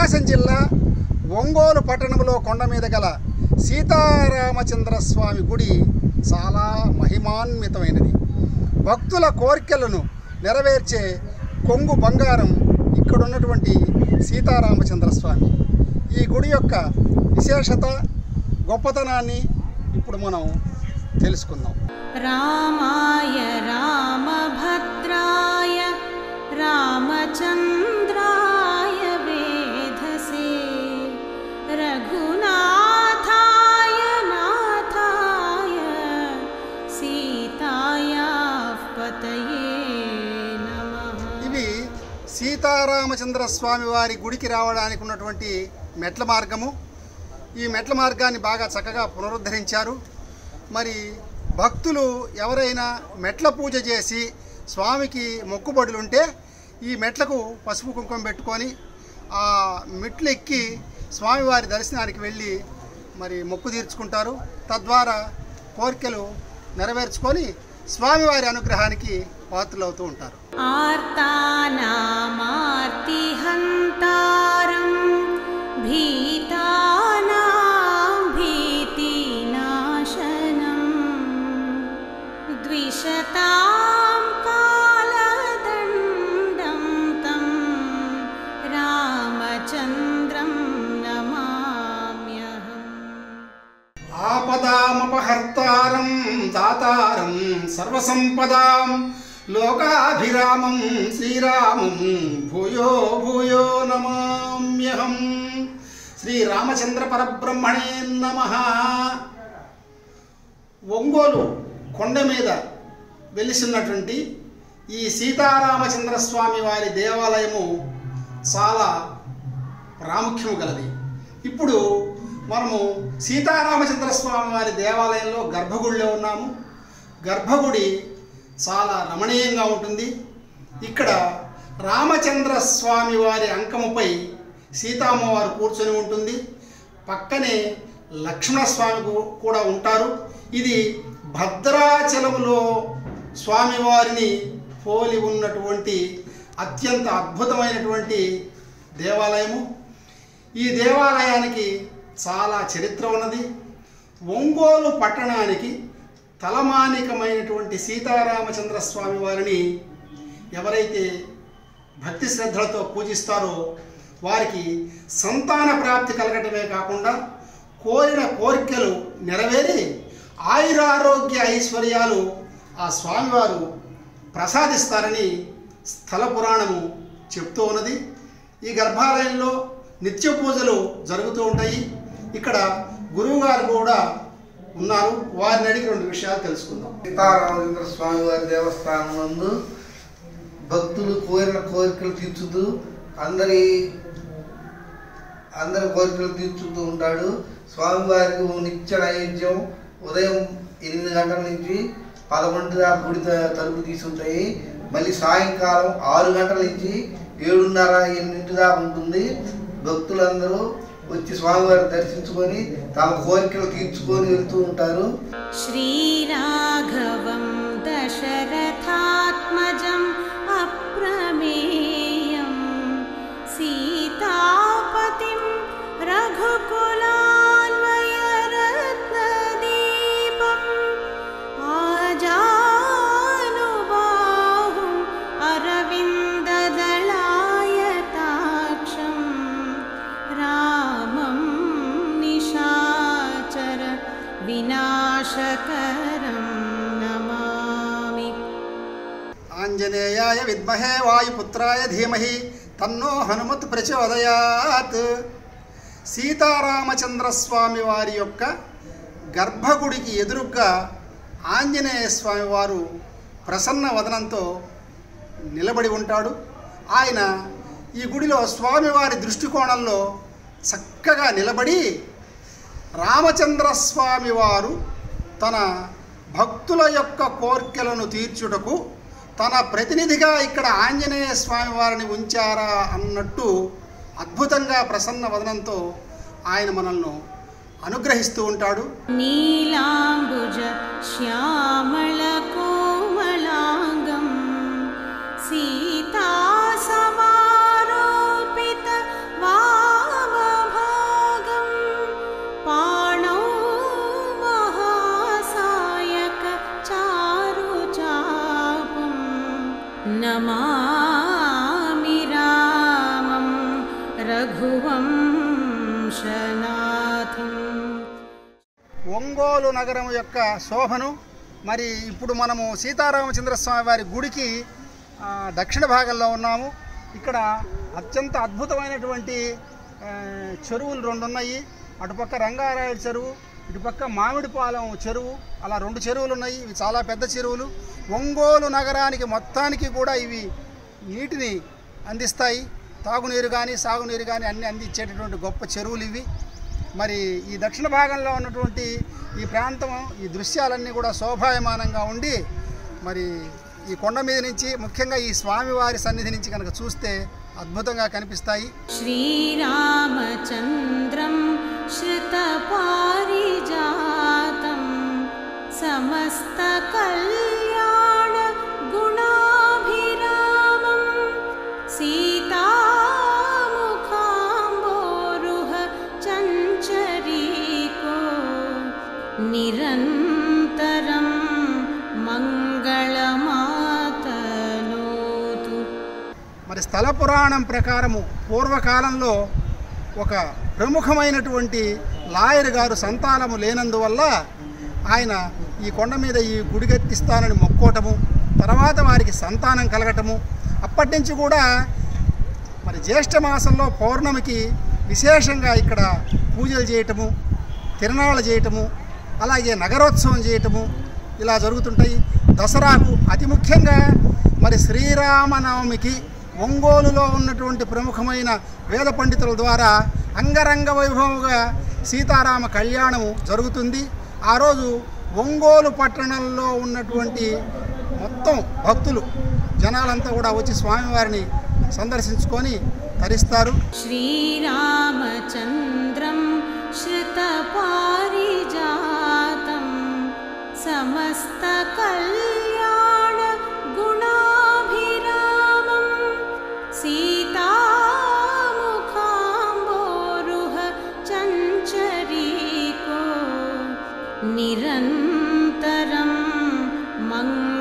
ప్రకాశం జిల్లా ఒంగోలు పట్టణంలో కొండ మీద గల సీతారామచంద్ర స్వామి గుడి చాలా మహిమాన్వితమైనది భక్తుల కోరికలను నెరవేర్చే కొంగు బంగారం ఇక్కడ ఉన్నటువంటి సీతారామచంద్ర స్వామి ఈ గుడి యొక్క విశేషత గొప్పతనాన్ని ఇప్పుడు మనం తెలుసుకుందాం रामाय रामभद्राय रामचन्द्राय वेधसे रघुनाथाय नाथाय सीतायाः पतये नमः ఇవి సీతారామచంద్ర స్వామి వారి గుడికి రావడానికి ఉన్నటువంటి మెట్ల మార్గము ఈ మెట్ల మార్గాన్ని బాగా చక్కగా పునరుద్ధరించారు మరి భక్తులు ఎవరైనా మెట్ల పూజ చేసి స్వామికి మొక్కుబడులు ఉంటే ఈ మెట్లకు పసుపు కుంకుమ పెట్టుకొని ఆ మెట్లు ఎక్కి స్వామివారి దర్శనానికి వెళ్ళి మరి మొక్కు తీర్చుకుంటారు తద్వారా కోరికలు నెరవేర్చుకొని స్వామివారి అనుగ్రహానికి పాత్రలవుతూ ఉంటారు आर्तानामार्तिहन्तारं भीतानां भीतिनाशनं द्विषतां कालदण्डं तं रामचन्द्रं नमाम्यहम् ఆపదామపహర్తారం దాతారం సర్వసంపదాం లోకాభిరామం శ్రీరామం భూయో భూయో నమామ్యహం శ్రీరామచంద్ర పరబ్రహ్మణే నమ ఒంగోలు కొండ మీద వెలిసినటువంటి ఈ సీతారామచంద్ర స్వామి వారి దేవాలయము చాలా ప్రాముఖ్యము గలది ఇప్పుడు మనము సీతారామచంద్ర స్వామి వారి దేవాలయంలో గర్భగుడిలో ఉన్నాము గర్భగుడి చాలా రమణీయంగా ఉంటుంది ఇక్కడ రామచంద్ర స్వామి వారి అంకముపై సీతామ్మవారు కూర్చొని ఉంటుంది పక్కనే లక్ష్మణస్వామి కు- కూడా ఉంటారు ఇది భద్రాచలములో స్వామివారిని పోలి ఉన్నటువంటి అత్యంత అద్భుతమైనటువంటి దేవాలయము ఈ దేవాలయానికి చాలా చరిత్ర ఉన్నది ఒంగోలు పట్టణానికి తలమానికమైనటువంటి సీతారామచంద్ర స్వామి వారిని ఎవరైతే భక్తి శ్రద్ధలతో పూజిస్తారో వారికి సంతాన ప్రాప్తి కలగటమే కాకుండా కోరిన కోరికలు నెరవేరి ఆయురారోగ్య ఐశ్వర్యాలు ఆ స్వామివారు ప్రసాదిస్తారని స్థల పురాణము చెప్తూ ఉన్నది ఈ గర్భాలయంలో నిత్య పూజలు జరుగుతూ ఉంటాయి ఇక్కడ గురువుగారు కూడా ఉన్నారు వారిని అడిగి రెండు విషయాలు తెలుసుకుందాం సీతారామచంద్ర స్వామి వారి దేవస్థానం నందు భక్తులు కోరిన కోరికలు తీర్చుతూ అందరి అందరి కోరికలు తీర్చుతూ ఉంటాడు స్వామివారికి నిత్య నైవేద్యం ఉదయం ఎనిమిది గంటల నుంచి పదకొండు దాకా గుడి త- తలుపు తీసుంటాయి మళ్ళీ సాయంకాలం ఆరు గంటల నుంచి ఏడున్నర ఎనిమిది దాకా ఉంటుంది భక్తులందరూ వచ్చి స్వామివారిని దర్శించుకొని తమ కోరికలు తీర్చుకొని వెళ్తూ ఉంటారు श्रीराघवं दशरथात्मजम् अप्रमेयं सीतापतिं रघुकुलान्वयरत्नदीपम् आजानुबाहुम् अरविन्ददलायताक्षं रामं निशाचर विनाशकरं नमामि ఆంజనేయాయ విద్మహే వాయుపుత్రాయ ధీమహి తన్నో హనుమత్ ప్రచోదయాత్ సీతారామచంద్ర స్వామి వారి యొక్క గర్భగుడికి ఎదురుగ్గా ఆంజనేయ స్వామి వారు ప్రసన్న వదనంతో నిలబడి ఉంటాడు ఆయన ఈ గుడిలో స్వామివారి దృష్టికోణంలో చక్కగా నిలబడి రామచంద్ర స్వామి వారు తన భక్తుల యొక్క కోర్కెలను తీర్చుటకు తన ప్రతినిధిగా ఇక్కడ ఆంజనేయ స్వామి వారిని ఉంచారా అన్నట్టు అద్భుతంగా ప్రసన్న వదనంతో ఆయన మనల్ని అనుగ్రహిస్తూ ఉంటాడు नीलाम्बुज श्यामलकोमलाङ्गं सीतासमारोपित ఒంగోలు నగరం యొక్క శోభను మరి ఇప్పుడు మనము సీతారామచంద్ర స్వామి వారి గుడికి ఆ, దక్షిణ భాగంలో ఉన్నాము ఇక్కడ అత్యంత అద్భుతమైనటువంటి ఆ, చెరువులు రెండు ఉన్నాయి అటుపక్క రంగారాయుడు చెరువు ఇటుపక్క మామిడిపాలెం చెరువు అలా రెండు చెరువులు ఉన్నాయి ఇవి చాలా పెద్ద చెరువులు ఒంగోలు నగరానికి మొత్తానికి కూడా ఇవి నీటిని అందిస్తాయి తాగునీరు కానీ సాగునీరు కానీ అన్ని అందించేటటువంటి గొప్ప చెరువులు ఇవి మరి ఈ దక్షిణ భాగంలో ఉన్నటువంటి ఈ ప్రాంతం ఈ దృశ్యాలన్నీ కూడా శోభాయమానంగా ఉండి మరి ఈ కొండ మీద నుంచి ముఖ్యంగా ఈ స్వామివారి సన్నిధి నుంచి కనుక చూస్తే అద్భుతంగా కనిపిస్తాయి श्रीरामचन्द्रं श्रितपारिजातं समस्तकल्याणगुणाभिरामं सीतामुखाम्बोरुह चञ्चरीको निरन्तरं मङ्गलमातनोतु మరి స్థల పురాణం ప్రకారము పూర్వకాలంలో ఒక ప్రముఖమైనటువంటి లాయర్ గారు సంతానము లేనందువల్ల ఆయన ఈ కొండ మీద ఈ గుడి కట్టిస్తానని మొక్కోటము తర్వాత వారికి సంతానం కలగటము అప్పటి నుంచి కూడా మరి జ్యేష్ఠ మాసంలో పౌర్ణమికి విశేషంగా ఇక్కడ పూజలు చేయటము తిరణాలు చేయటము అలాగే నగరోత్సవం చేయటము ఇలా జరుగుతుంటాయి దసరాకు అతి ముఖ్యంగా మరి శ్రీరామనవమికి ఒంగోలులో ఉన్నటువంటి ప్రముఖమైన వేద పండితుల ద్వారా అంగరంగ వైభవంగా సీతారామ కళ్యాణము జరుగుతుంది ఆ రోజు ఒంగోలు పట్టణంలో ఉన్నటువంటి మొత్తం భక్తులు జనాలంతా కూడా వచ్చి స్వామివారిని సందర్శించుకొని తరిస్తారు श्रीरामचन्द्रं श्रितपारिजातं समस्तकल्याणगुणाभिरामं सीतामुखाम्बोरुह चञ्चरीको निरन्तरं मङ्गलमातनोतु